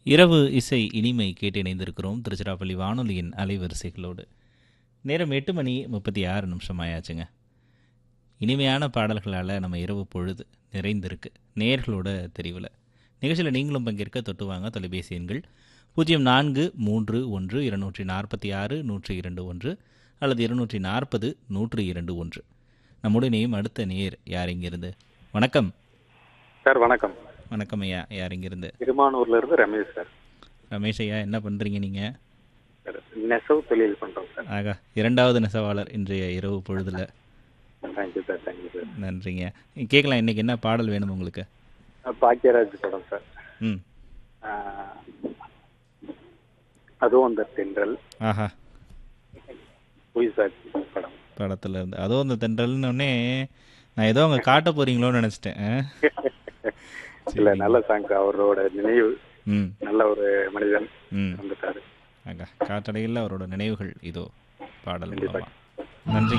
இரவு இசை இனிமை கேட்டு இணைந்திருக்கிறோம் திருச்சிராப்பள்ளி வானொலியின் அலைவரிசைகளோடு நேரம் எட்டு மணி முப்பத்தி ஆறு நிமிஷம் ஆயாச்சுங்க இனிமையான பாடல்களால் நம்ம இரவு பொழுது நிறைந்திருக்கு நேர்களோட தெரிவில் நிகழ்ச்சியில் நீங்களும் பங்கேற்க தொட்டு வாங்க தொலைபேசி எண்கள் பூஜ்ஜியம் நான்கு மூன்று ஒன்று இருநூற்றி நாற்பத்தி ஆறு நூற்றி இரண்டு ஒன்று அல்லது இருநூற்றி நாற்பது நூற்று இரண்டு ஒன்று நம்முடைய நேம் அடுத்த நேர் யார் இங்கிருந்து வணக்கம் சார் வணக்கம் வணக்கம் ஐயா யார் இங்கிருந்து திருமானூர்ல இருந்து ரமேஷ் சார் ரமேஷ் ஐயா என்ன பண்ணுறீங்க நீங்கள் சார் நெசவு தொழில் பண்றோம் சார் ஆகா இரண்டாவது நெசவாளர் இன்றைய இரவு பொழுதுல தேங்க்யூ சார் தேங்க்யூ சார் நன்றிங்க கேட்கலாம் இன்னைக்கு என்ன பாடல் வேணும் உங்களுக்கு அஹ் பாக்கியராஜ் படம் சார் ம் அஹ் அதுவும் அந்த தென்றல் ஆஹா உயிசாட்சி படம் படத்துல இருந்து அதுவும் அந்த தென்றல்னு உடனே நான் ஏதோ அங்கே காட்ட போறீங்களோன்னு நினச்சிட்டேன் இல்ல நல்ல சாங் அவரோட நினைவு ம் நல்ல ஒரு மனிதன் ம் வந்துட்டாரு ஆகா காற்றடையில் அவரோட நினைவுகள் இதோ பாடல் கண்டிப்பா. மூலமா நன்றி